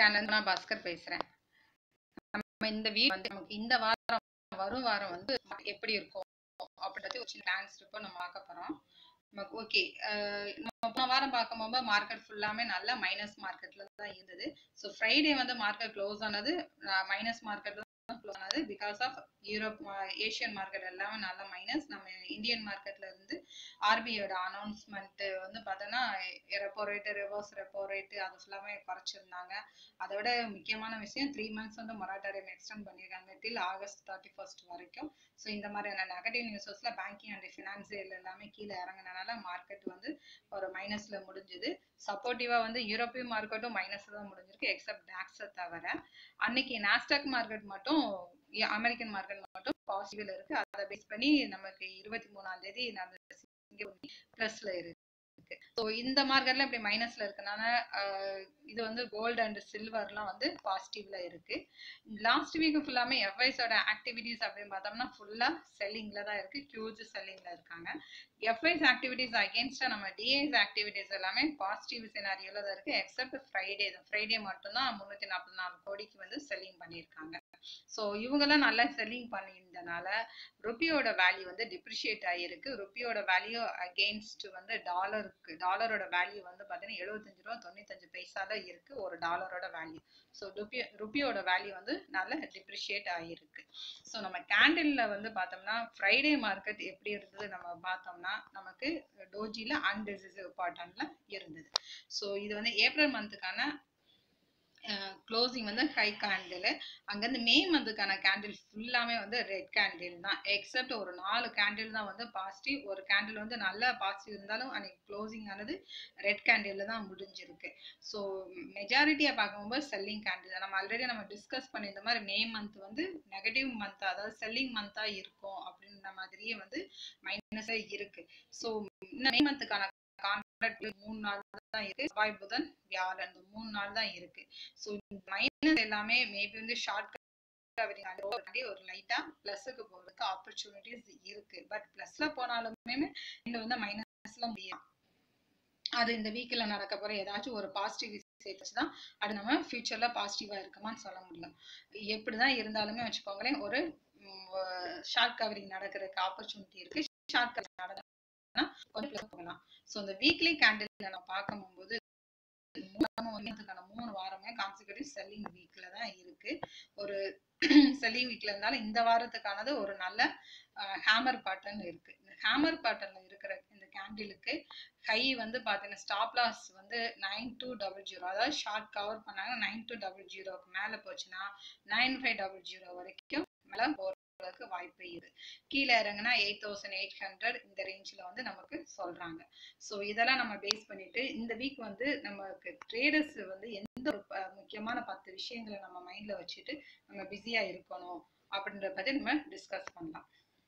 channel நான் பாஸ்கர் பேசுறேன் நம்ம இந்த வீக் வந்து நமக்கு இந்த வாரம் வரும் வாரம் வந்து எப்படி இருக்கும் அப்படின்றது ஒரு சின்ன டான்ஸ் இப்போ நம்ம பார்க்க போறோம் நமக்கு ஓகே நம்ம போன வாரம் பார்க்கும்போது மார்க்கெட் ஃபுல்லாமே நல்ல மைனஸ் மார்க்கெட்ல தான் இருந்தது ஸோ ஃப்ரைடே வந்து மார்க்கெட் க்ளோஸ் ஆனது மைனஸ் மார்க்கெட் தான் க்ளோஸ் ஆனது because of Europe Asian market எல்லாமே நல்ல மைனஸ் நம்ம இந்தியன் மார்க்கெட்ல இருந்து ஆர்பிஐயோட அனௌன்ஸ்மெண்ட் வந்து பார்த்தோன்னா repo rate reverse repo rate அது ஃபுல்லாமே குறைச்சிருந்தாங்க அதை விட முக்கியமான விஷயம் த்ரீ மந்த்ஸ் வந்து மொராட்டோரியம் எக்ஸ்டெண்ட் பண்ணியிருக்காங்க டில் ஆகஸ்ட் தேர்ட்டி ஃபர்ஸ்ட் வரைக்கும் ஸோ இந்த மாதிரியான நெகட்டிவ் நியூஸஸ்ல பேங்கிங் அண்ட் ஃபினான்சியல் எல்லாமே கீழே இறங்கினால மார்க்கெட் வந்து ஒரு மைனஸ்ல முடிஞ்சுது சப்போர்ட்டிவா வந்து யூரோப்பியன் மார்க்கெட்டும் மைனஸ்ல தான் முடிஞ்சிருக்கு எக்ஸப்ட் டாக்ஸை தவிர அன்னைக்கு நாஸ்டாக் மார்க்கெட் மட்டும் அமெரிக்கன் மார்க்கெட் மட்டும் பாசிட்டிவ்ல இருக்கு அதை பேஸ் பண்ணி நமக்கு இருபத்தி மூணாம் தேதி நம்ம பிளஸ்ல இருக்கு ஸோ இந்த மார்க்கெட்ல இப்படி மைனஸ்ல இருக்கனால இது வந்து கோல்டு அண்ட் சில்வர்லாம் வந்து பாசிட்டிவ்ல இருக்கு லாஸ்ட் வீக் ஃபுல்லாமே எஃப்ஐஸோட ஆக்டிவிட்டிஸ் அப்படின்னு பார்த்தோம்னா ஃபுல்லா செல்லிங்ல தான் இருக்கு ஹியூஜ் செல்லிங்ல இருக்காங்க எஃப்ஐஸ் ஆக்டிவிட்டிஸ் அகேன்ஸ்டா நம்ம டிஐஸ் ஆக்டிவிட்டிஸ் எல்லாமே பாசிட்டிவ் சினாரியோல தான் இருக்கு எக்ஸப்ட் ஃப்ரைடே தான் ஃப்ரைடே மட்டும்தான் முன்னூத்தி நாற்பத்தி நாலு கோடிக்கு வந்து செல்லிங் பண்ணியிருக்காங்க ஸோ இவங்கெல்லாம் நல்லா செல்லிங் பண்ணியிருந்தனால ருப்பியோட வேல்யூ வந்து டிப்ரிஷியேட் ஆகிருக்கு ருப்பியோட வேல்யூ அகெயின்ஸ்ட் வந்து டாலருக்கு டாலரோட வேல்யூ வந்து பார்த்தீங்கன்னா எழுபத்தஞ்சு ரூபா தொண்ணூத்தஞ்சு பைசால இருக்கு ஒரு டாலரோட வேல்யூ ஸோ ருப்பி ருப்பியோட வேல்யூ வந்து நல்ல டிப்ரிஷியேட் ஆகிருக்கு ஸோ நம்ம கேண்டில்ல வந்து பார்த்தோம்னா ஃப்ரைடே மார்க்கெட் எப்படி இருந்தது நம்ம பார்த்தோம்னா நமக்கு டோஜியில் அன்டிசிசிவ் பாட்டன்ல இருந்தது ஸோ இது வந்து ஏப்ரல் மந்த்துக்கான க்ளோசிங் வந்து ஹை கேண்டில் அங்கேருந்து மே மந்த்துக்கான கேண்டில் ஃபுல்லாமே வந்து ரெட் கேண்டில் தான் எக்ஸப்ட் ஒரு நாலு கேண்டில் தான் வந்து பாசிட்டிவ் ஒரு கேண்டில் வந்து நல்ல பாசிட்டிவ் இருந்தாலும் அன்னைக்கு க்ளோசிங் ஆனது ரெட் கேண்டில் தான் முடிஞ்சிருக்கு ஸோ மெஜாரிட்டியாக பார்க்கும்போது செல்லிங் கேண்டில் நம்ம ஆல்ரெடி நம்ம டிஸ்கஸ் பண்ணியிருந்த மாதிரி மே மந்த் வந்து நெகட்டிவ் மந்த் அதாவது செல்லிங் மந்த்தாக இருக்கும் அப்படின்ற மாதிரியே வந்து மைனஸாக இருக்கு ஸோ மே மந்த்துக்கான கான்ட்ராக்ட் மூணு நாள் தான் இருக்கு செவ்வாய் புதன் வியாழன் இந்த மூணு நாள் தான் இருக்கு ஸோ மைனஸ் எல்லாமே மேபி வந்து ஷார்ட் ஒரு லைட்டா பிளஸுக்கு போறதுக்கு ஆப்பர்ச்சுனிட்டிஸ் இருக்கு பட் பிளஸ்ல போனாலுமே இந்த வந்து மைனஸ்ல முடியும் அது இந்த வீக்ல நடக்க போற ஏதாச்சும் ஒரு பாசிட்டிவ் சேர்த்துச்சுதான் அது நம்ம ஃபியூச்சர்ல பாசிட்டிவா இருக்குமான்னு சொல்ல முடியும் எப்படிதான் இருந்தாலுமே வச்சுக்கோங்களேன் ஒரு ஷார்ட் கவரிங் நடக்கிறதுக்கு ஆப்பர்ச்சுனிட்டி இருக்கு ஷார்ட் கவரிங் நடந்தா கொஞ்சம் போகலாம் ஸோ இந்த வீக்லி கேண்டில் நம்ம பார்க்கும்போது மூணு வாரமே கான்சிக்யூட்டிவ் செல்லிங் வீக்ல தான் இருக்கு ஒரு செல்லிங் வீக்ல இருந்தாலும் இந்த வாரத்துக்கானது ஒரு நல்ல ஹேமர் பேட்டர்ன் இருக்கு இந்த ஹேமர் பேட்டர்ன்ல இருக்கிற இந்த கேண்டிலுக்கு ஹை வந்து பாத்தீங்கன்னா ஸ்டாப் லாஸ் வந்து நைன் டூ டபுள் ஜீரோ அதாவது ஷார்ட் கவர் பண்ணாங்க நைன் டூ டபுள் ஜீரோக்கு மேல போச்சுன்னா நைன் ஃபைவ் டபுள் ஜீரோ வரைக்கும் மேல போறதுக்கு வாய்ப்பு இருக்கு கீழே இறங்குனா எயிட் தௌசண்ட் எயிட் ஹண்ட்ரட் இந்த ரேஞ்சில் வந்து நமக்கு சொல்றாங்க ஸோ இதெல்லாம் நம்ம பேஸ் பண்ணிட்டு இந்த வீக் வந்து நமக்கு ட்ரேடர்ஸ் வந்து எந்த ஒரு முக்கியமான பத்து விஷயங்களை நம்ம மைண்ட்ல வச்சுட்டு நம்ம பிஸியா இருக்கணும் அப்படின்றத பத்தி நம்ம டிஸ்கஸ் பண்ணலாம்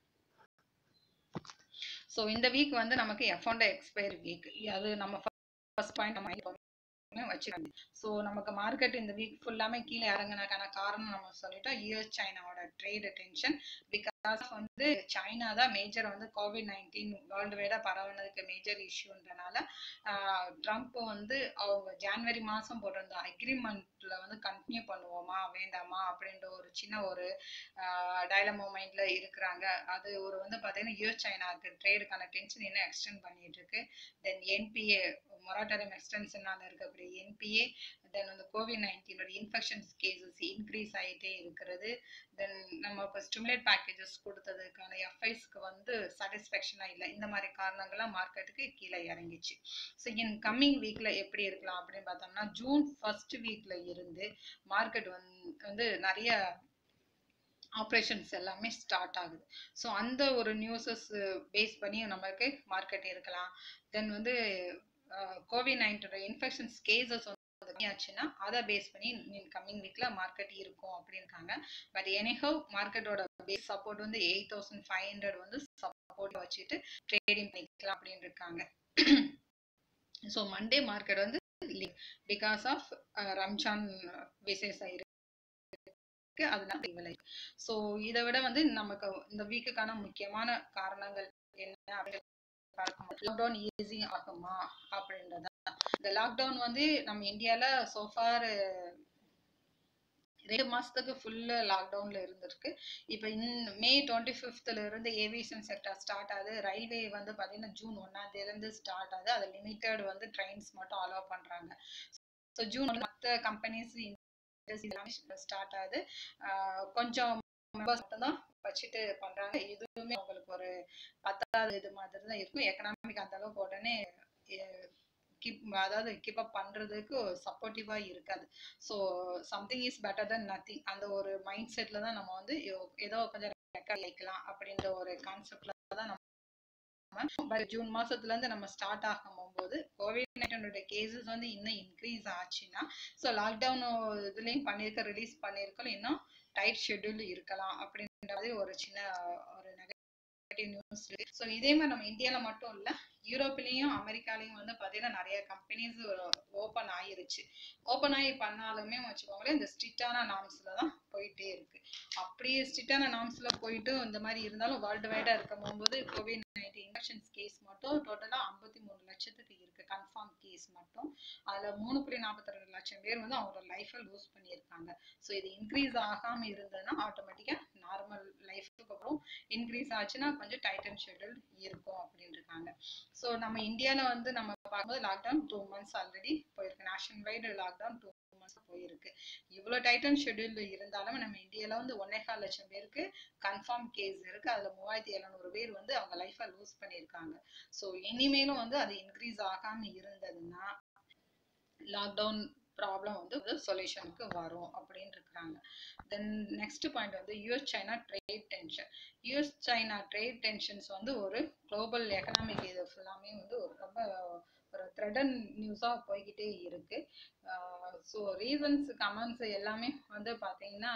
ஸோ இந்த வீக் வந்து நமக்கு எஃப்ஒண்ட எக்ஸ்பயர் வீக் அது நம்ம ஃபர்ஸ்ட் பாயிண்ட் நம்ம வச்சுக்கணும் ஸோ நமக்கு மார்க்கெட் இந்த வீக் ஃபுல்லாமே கீழே இறங்கினக்கான காரணம் நம்ம சொல்லிட்டோம் யூஎஸ் சைனாவோட ட்ரேட் டென்ஷன் பிகாஸ் வந்து சைனா தான் மேஜர் வந்து கோவிட் நைன்டீன் வேர்ல்டு வைடா பரவுனதுக்கு மேஜர் இஷ்யூன்றனால ட்ரம்ப் வந்து அவங்க ஜான்வரி மாதம் போட்டிருந்த அக்ரிமெண்ட்ல வந்து கண்டினியூ பண்ணுவோமா வேண்டாமா அப்படின்ற ஒரு சின்ன ஒரு டைலமோ மைண்ட்ல இருக்கிறாங்க அது ஒரு வந்து பார்த்தீங்கன்னா யூஎஸ் சைனாக்கு ட்ரேடுக்கான டென்ஷன் இன்னும் எக்ஸ்டெண்ட் பண்ணிட்டு இருக்கு தென் என்பிஏ மொராட்டரியம் எக்ஸ்டென்ஷனால இருக்கக்கூடிய என்பிஏ தென் வந்து கோவிட் நைன்டீனோட இன்ஃபெக்ஷன்ஸ் கேசஸ் இன்க்ரீஸ் ஆகிட்டே இருக்கிறது தென் நம்ம இப்போ ஸ்டிமுலேட் பேக்கேஜஸ் கொடுத்ததுக்கான எஃப்ஐஸ்க்கு வந்து சாட்டிஸ்ஃபேக்ஷனாக இல்லை இந்த மாதிரி காரணங்கள்லாம் மார்க்கெட்டுக்கு கீழே இறங்கிச்சு ஸோ இன் கம்மிங் வீக்ல எப்படி இருக்கலாம் அப்படின்னு பார்த்தோம்னா ஜூன் ஃபர்ஸ்ட் வீக்ல இருந்து மார்க்கெட் வந்து வந்து நிறைய ஆப்ரேஷன்ஸ் எல்லாமே ஸ்டார்ட் ஆகுது ஸோ அந்த ஒரு நியூஸஸ் பேஸ் பண்ணி நமக்கு மார்க்கெட் இருக்கலாம் தென் வந்து கோவிட் நைன்டோட இன்ஃபெக்ஷன்ஸ் கேசஸ் வந்து கம்மியாச்சுன்னா அதை பேஸ் பண்ணி கம்மிங் வீக்ல மார்க்கெட் இருக்கும் அப்படின்னுக்காங்க பட் எனிஹவ் மார்க்கெட்டோட பேஸ் சப்போர்ட் வந்து எயிட் தௌசண்ட் ஃபைவ் ஹண்ட்ரட் வந்து சப்போர்ட் வச்சுட்டு ட்ரேடிங் பண்ணிக்கலாம் அப்படின்னு இருக்காங்க ஸோ மண்டே மார்க்கெட் வந்து பிகாஸ் ஆஃப் ரம்ஜான் விசேஷ இருக்கு அதனால விலை ஸோ இதை விட வந்து நமக்கு இந்த வீக்குக்கான முக்கியமான காரணங்கள் என்ன அப்படின்னு லாக்டவுன் ஈஸி ஆகுமா அப்படின்றத இந்த லாக்டவுன் வந்து நம்ம இந்தியால சோஃபார் ரெண்டு மாசத்துக்கு ஃபுல்லு லாக்டவுன்ல இருந்திருக்கு இப்போ இன் மே டுவெண்ட்டி ஃபிஃப்த்ல இருந்து ஏவியேஷன் செக்டர் ஸ்டார்ட் ஆகுது ரயில்வே வந்து பார்த்தீங்கன்னா ஜூன் ஒன்னாம் தேதியிலேருந்து ஸ்டார்ட் ஆகுது அது லிமிட்டட் வந்து ட்ரெயின்ஸ் மட்டும் அலோவ் பண்றாங்க ஸோ ஜூன் மற்ற கம்பெனிஸ் எல்லாமே ஸ்டார்ட் ஆகுது ஆஹ் கொஞ்சம் மெம்பர்ஸ் மட்டும்தான் வச்சுட்டு பண்றாங்க இதுவுமே அவங்களுக்கு ஒரு பத்தாவது இது மாதிரி தான் இருக்கும் எக்கனாமிக் அந்த அளவுக்கு உடனே கீப் அதாவது கீப் அப் பண்றதுக்கு சப்போர்ட்டிவா இருக்காது so something is better than nothing அந்த ஒரு மைண்ட் செட்ல தான் நம்ம வந்து யோ- ஏதோ கொஞ்சம் ரெக்கார்ட் வைக்கலாம் அப்படின்ற ஒரு கான்செப்ட்ல தான் நம்ம பட் ஜூன் மாசத்துல இருந்து நம்ம ஸ்டார்ட் ஆகும் போது கோவிட் நைன்டீனோட கேசஸ் வந்து இன்னும் இன்க்ரீஸ் ஆச்சுன்னா ஸோ லாக்டவுன் இதுலயும் பண்ணிருக்க ரிலீஸ் பண்ணிருக்கோம் இன்னும் டைட் ஷெட்யூல் இருக்கலாம் அப்படின்ற மாதிரி ஒரு சின்ன ஒரு நெகட்டிவ் நியூஸ் இருக்கு ஸோ இதே மாதிரி நம்ம இந்தியால மட்டும் இல்ல யூரோப்லயும் அமெரிக்காலயும் வந்து பாத்தீங்கன்னா நிறைய கம்பெனிஸ் ஓப்பன் ஆயிருச்சு ஓப்பன் ஆகி பண்ணாலுமே வச்சுக்கோங்களேன் இந்த ஸ்ட்ரிக்டான நார்ம்ஸ்ல தான் போயிட்டே இருக்கு அப்படியே ஸ்ட்ரிக்டான நார்ம்ஸ்ல போயிட்டு இந்த மாதிரி இருந்தாலும் வேர்ல்டு வைடா இருக்கும் போகும்போது கோவிட் நைன்டீன் இன்ஃபெக்ஷன்ஸ் கேஸ் மட்டும் டோட்டலா ஐம்பத்தி மூணு லட்சத்துக்கு இருக்கு கன்ஃபார்ம் கேஸ் மட்டும் அதுல மூணு புள்ளி நாற்பத்தி ரெண்டு லட்சம் பேர் வந்து அவங்களோட லைஃபை லூஸ் பண்ணியிருக்காங்க ஸோ இது இன்க்ரீஸ் ஆகாம இருந்ததுன்னா ஆட்டோமேட்டிக்கா நார்மல் லைஃப்க்கு அப்புறம் இன்க்ரீஸ் ஆச்சுன்னா கொஞ்சம் டைட்டன் ஷெட்யூல் இருக்கும் அப்படின்னு இருக்காங்க ஸோ நம்ம இந்தியால வந்து நம்ம பார்க்கும்போது லாக்டவுன் டூ மந்த்ஸ் ஆல்ரெடி போயிருக்கு national wide lockdown two months போயிருக்கு இவ்வளோ டைட்டன் ஷெட்யூல் இருந்தாலும் நம்ம இந்தியால வந்து ஒன்னேகால் லட்சம் பேருக்கு கன்ஃபார்ம் கேஸ் இருக்கு அதுல மூவாயிரத்தி எழுநூறு பேர் வந்து அவங்க லைஃபை லூஸ் பண்ணியிருக்காங்க ஸோ இனிமேலும் வந்து அது இன்க்ரீஸ் ஆகாம இருந்ததுன்னா லாக்டவுன் ப்ராப்ளம் வந்து சொல்யூஷனுக்கு வரும் அப்படின்னு இருக்கிறாங்க தென் நெக்ஸ்ட் பாயிண்ட் வந்து US China trade tension US China trade tensions வந்து ஒரு குளோபல் எக்கனாமிக் இது ஃபுல்லாமே வந்து ஒரு ரொம்ப ஒரு த்ரெடன் நியூஸாக போய்கிட்டே இருக்கு ஸோ ரீசன்ஸ் கமெண்ட்ஸ் எல்லாமே வந்து பார்த்தீங்கன்னா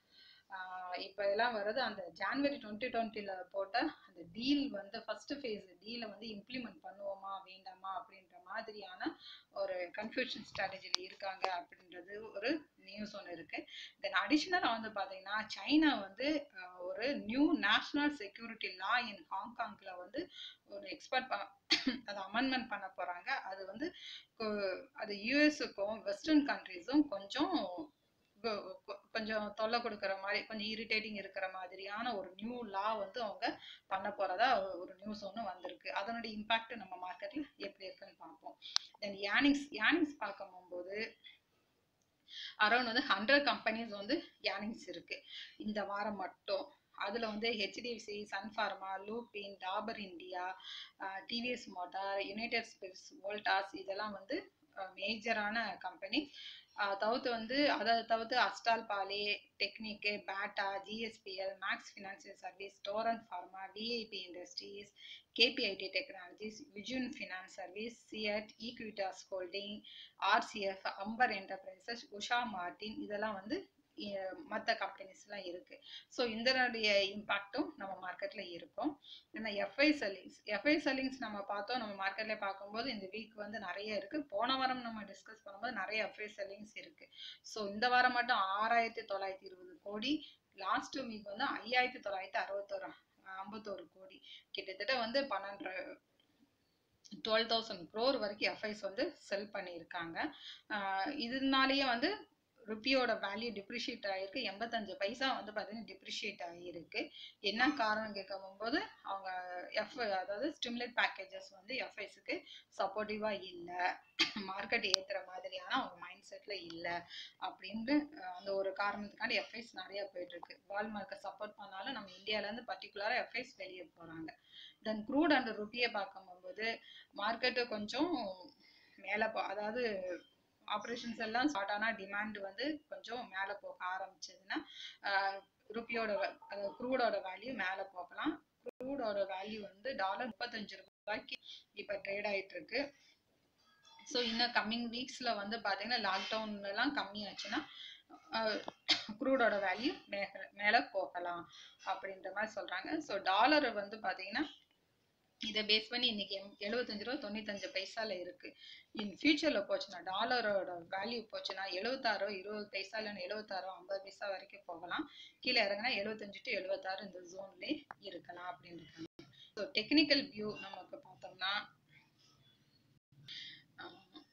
இப்போ எல்லாம் வருது அந்த ஜான்வரி டுவெண்ட்டி டுவெண்ட்டில போட்ட அந்த டீல் வந்து ஃபர்ஸ்ட் ஃபேஸ் டீலை வந்து இம்ப்ளிமெண்ட் பண்ணுவோமா வேண்டாமா அப்படின்ற மாதிரியான ஒரு கன்ஃபியூஷன் ஸ்ட்ராட்டஜியில் இருக்காங்க அப்படின்றது ஒரு நியூஸ் ஒன்று இருக்கு தென் அடிஷ்னலாக வந்து பார்த்தீங்கன்னா சைனா வந்து அஹ், ஒரு new national security law in ஹாங்காங்ல வந்து ஒரு எக்ஸ்பர்ட் அதை அமெண்ட்மெண்ட் பண்ண போறாங்க அது வந்து கொ- அது யூஎஸுக்கும் வெஸ்டர்ன் கண்ட்ரீஸும் கொஞ்சம் கொ- கொ- கொஞ்சம் தொல்லை கொடுக்குற மாதிரி கொஞ்சம் இரிட்டேட்டிங் இருக்கிற மாதிரியான ஒரு நியூ லா வந்து அவங்க பண்ண போறதா ஒரு நியூஸ் ஒன்று வந்திருக்கு அதனுடைய இம்பாக்ட் நம்ம மார்க்கெட்ல எப்படி இருக்குன்னு பார்ப்போம் தென் யானிங்ஸ் யானிங்ஸ் பார்க்கும் போது அரௌண்ட் வந்து ஹண்ட்ரட் கம்பெனிஸ் வந்து யானிங்ஸ் இருக்கு இந்த வாரம் மட்டும் அதுல வந்து HDFC Sun Pharma Lupin Dabur India TVS Motor United Spirits Voltas இதெல்லாம் வந்து மேஜரான கம்பெனி தவிர்த்து வந்து அதை தவிர்த்து Astral Poly Technik Bata GSPL Max Financial Service Torrent Pharma VIP Industries KPIT Technologies விஜுன் Finance Service CEAT Equitas Holding RCF Amber Enterprises Usha Martin இதெல்லாம் வந்து மற்ற கம்பெனிஸ்லாம் இருக்கு ஸோ இதனுடைய இம்பாக்டும் நம்ம மார்க்கெட்ல இருக்கும் ஏன்னா எஃப்ஐ செல்லிங்ஸ் எஃப்ஐ செல்லிங்ஸ் நம்ம பார்த்தோம் நம்ம மார்க்கெட்ல பார்க்கும்போது இந்த வீக் வந்து நிறைய இருக்கு போன வாரம் நம்ம டிஸ்கஸ் பண்ணும்போது நிறைய எஃப்ஐ செல்லிங்ஸ் இருக்கு ஸோ இந்த வாரம் மட்டும் ஆறாயிரத்தி தொள்ளாயிரத்தி இருபது கோடி லாஸ்ட் வீக் வந்து ஐயாயிரத்தி தொள்ளாயிரத்தி அறுபத்தோரு ஐம்பத்தோரு கோடி கிட்டத்தட்ட வந்து பன்னெண்டு டுவெல் தௌசண்ட் க்ரோர் வரைக்கும் எஃப்ஐஸ் வந்து செல் பண்ணியிருக்காங்க ஆஹ் இதனாலேயே வந்து ருப்பியோட வேல்யூ டிப்ரிஷியேட் ஆகிருக்கு எண்பத்தஞ்சு பைசா வந்து பார்த்தீங்கன்னா டிப்ரிஷியேட் ஆகியிருக்கு என்ன காரணம் கேட்கும் போது அவங்க எஃப் அதாவது ஸ்டிமுலேட் பேக்கேஜஸ் வந்து எஃப்ஐஸுக்கு சப்போர்ட்டிவாக இல்லை மார்க்கெட் ஏற்றுற மாதிரியான அவங்க மைண்ட் செட்டில் இல்லை அப்படின்னு அஹ் அந்த ஒரு காரணத்துக்காண்டி எஃப்ஐஸ் நிறையா போயிட்டுருக்கு வால் மார்க்கெட் சப்போர்ட் பண்ணாலும் நம்ம இந்தியாவிலேருந்து பர்டிகுலராக எஃப்ஐஸ் வெளியே போகிறாங்க தென் க்ரூட் அண்ட் ருப்பியை பார்க்கும்போது மார்க்கெட்டு கொஞ்சம் மேலே போ அதாவது ஆப்ரேஷன்ஸ் எல்லாம் ஸ்டார்ட் ஆனால் டிமாண்ட் வந்து கொஞ்சம் மேலே போக ஆரம்பிச்சதுன்னா ருப்பியோட அதாவது க்ரூடோட வேல்யூ மேலே போகலாம் க்ரூடோட வேல்யூ வந்து டாலர் முப்பத்தஞ்சு ரூபாய்க்கு இப்போ ட்ரேட் ஆயிட்டு இருக்கு ஸோ இன்னும் கம்மிங் வீக்ஸில் வந்து பார்த்தீங்கன்னா லாக்டவுன்லாம் கம்மியாச்சுன்னா க்ரூடோட வேல்யூ மே மேலே போகலாம் அப்படின்ற மாதிரி சொல்கிறாங்க ஸோ டாலர் வந்து பார்த்தீங்கன்னா இதை பேஸ் பண்ணி இன்னைக்கு எம் எழுபத்தஞ்சு ரூபா தொண்ணூத்தஞ்சு பைசால இருக்கு இன் ஃபியூச்சர்ல போச்சுன்னா டாலரோட வேல்யூ போச்சுன்னா எழுபத்தாறோ இருபது பைசா இல்லைன்னா எழுபத்தாறோ ஐம்பது பைசா வரைக்கும் போகலாம் கீழே இறங்கினா எழுபத்தஞ்சு டு எழுபத்தாறு இந்த ஜோன்லேயே இருக்கலாம் அப்படின்னு இருக்காங்க ஸோ டெக்னிக்கல் வியூ நமக்கு பார்த்தோம்னா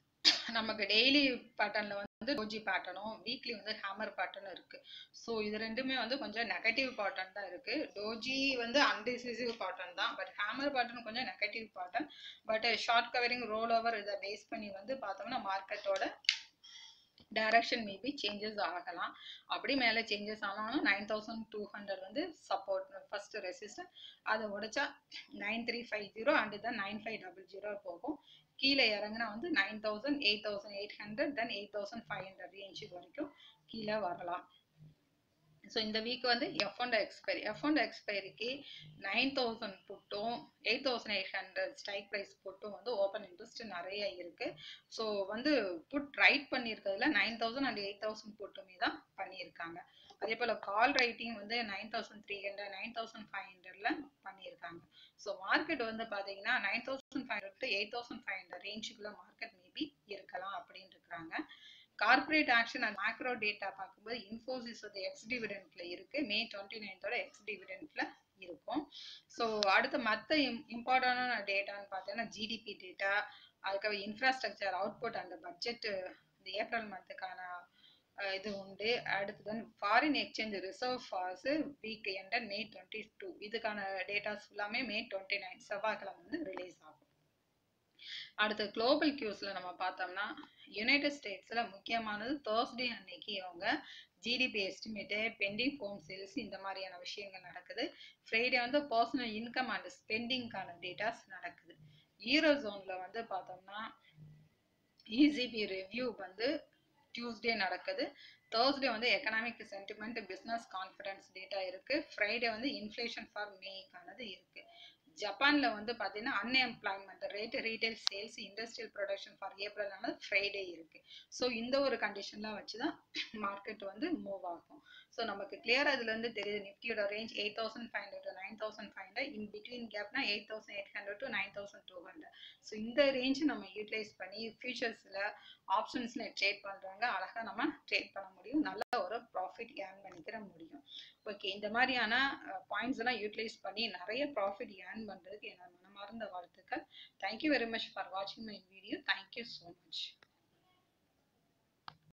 நமக்கு டெய்லி பேட்டர்னில் வந்து டோஜி பேட்டர்னும் வீக்லி வந்து ஹேமர் பேட்டர்னும் இருக்குது ஸோ இது ரெண்டுமே வந்து கொஞ்சம் நெகட்டிவ் பேட்டர்ன் தான் இருக்குது டோஜி வந்து அன்டிசிசிவ் பேட்டர்ன் தான் பட் ஹேமர் பேட்டர்ன் கொஞ்சம் negative pattern but short covering roll over இதை பேஸ் பண்ணி வந்து பார்த்தோம்னா மார்க்கெட்டோட டைரக்ஷன் மேபி சேஞ்சஸ் ஆகலாம் அப்படி மேலே சேஞ்சஸ் ஆனாலும் நைன் தௌசண்ட் டூ ஹண்ட்ரட் வந்து சப்போர்ட் ஃபர்ஸ்ட் ரெசிஸ்டர் அதை உடைச்சா nine three five zero and தான் நைன் ஃபைவ் டபுள் ஜீரோ போகும் கீழே இறங்குனா வந்து nine thousand eight thousand eight hundred then eight thousand five hundred ரேஞ்சுக்கு வரைக்கும் கீழே வரலாம் ஸோ இந்த வீக் வந்து F and expiry F and எக்ஸ்பைரிக்கு நைன் தௌசண்ட் புட்டும் eight thousand eight hundred strike price புட்டும் வந்து ஓப்பன் இன்ட்ரெஸ்ட் நிறைய இருக்கு ஸோ வந்து புட் ரைட் பண்ணியிருக்கிறதுல nine thousand and eight thousand புட்டுமே தான் பண்ணியிருக்காங்க அதே போல் கால் ரைட்டிங் வந்து nine thousand three hundred nine thousand five ஹண்ட்ரட்ல பண்ணியிருக்காங்க ஸோ மார்க்கெட் வந்து பார்த்தீங்கன்னா nine thousand five hundred to eight thousand five hundred ரேஞ்சுக்குள்ள மார்க்கெட் மேபி இருக்கலாம் அப்படின்னு இருக்கிறாங்க corporate action and macro data பார்க்கும்போது இன்ஃபோசிஸ் வந்து எக்ஸ் டிவிடெண்ட்ல இருக்கு மே டுவெண்ட்டி நைன்த்தோட எக்ஸ் டிவிடெண்ட்ல இருக்கும் ஸோ அடுத்த மற்ற இம்பார்ட்டண்டான டேட்டான்னு பார்த்தீங்கன்னா ஜிடிபி டேட்டா அதுக்கப்புறம் இன்ஃப்ராஸ்ட்ரக்சர் அவுட்புட் அந்த பட்ஜெட் இந்த ஏப்ரல் மந்த்துக்கான இது உண்டு அடுத்தது foreign exchange reserve for week ended May twenty two இதுக்கான டேட்டாஸ் ஃபுல்லாமே மே டுவெண்ட்டி நைன் செவ்வாய்க்கிழமை வந்து ரிலீஸ் ஆகும் அடுத்து குளோபல் கியூஸ்ல நம்ம பார்த்தோம்னா யுனைடெட் ஸ்டேட்ஸ்ல முக்கியமானது தேர்ஸ்டே அன்னைக்கு அவங்க GDP estimate pending home sales இந்த மாதிரியான விஷயங்கள் நடக்குது ஃப்ரைடே வந்து பர்சனல் இன்கம் அண்ட் ஸ்பெண்டிங்கான டேட்டாஸ் நடக்குது ஈரோ ஜோன்ல வந்து பார்த்தோம்னா இசிபி ரிவ்யூ வந்து டியூஸ்டே நடக்குது தேர்ஸ்டே வந்து economic sentiment business confidence data இருக்கு ஃப்ரைடே வந்து இன்ஃப்ளேஷன் ஃபார் மேக்கானது இருக்கு ஜப்பான்ல வந்து பார்த்தீங்கன்னா unemployment rate retail sales industrial production for April ஆனது ஃப்ரைடே இருக்கு ஸோ இந்த ஒரு கண்டிஷன்லாம் வச்சு தான் மார்க்கெட் வந்து மூவ் ஆகும் ஸோ நமக்கு கிளியர் அதுல இருந்து தெரியுது நிஃப்டியோட range eight thousand five hundred to nine thousand five hundred in between கேப்னா eight thousand eight hundred to nine thousand two hundred so இந்த ரேஞ்ச் நம்ம யூட்டிலைஸ் பண்ணி ஃபியூச்சர்ஸில் ஆப்ஷன்ஸில் ட்ரேட் பண்ணுறாங்க அழகாக நம்ம ட்ரேட் பண்ண முடியும் நல்ல ஒரு ப்ராஃபிட் ஏர்ன் பண்ணிக்கிற முடியும் ஓகே இந்த மாதிரியான பாயிண்ட்ஸ் எல்லாம் யூட்டிலைஸ் பண்ணி நிறைய ப்ராஃபிட் ஏர்ன் பண்ணுறதுக்கு என்னோட மனமார்ந்த வாழ்த்துக்கள் தேங்க்யூ வெரி மச் ஃபார் வாட்சிங் my video thank you so much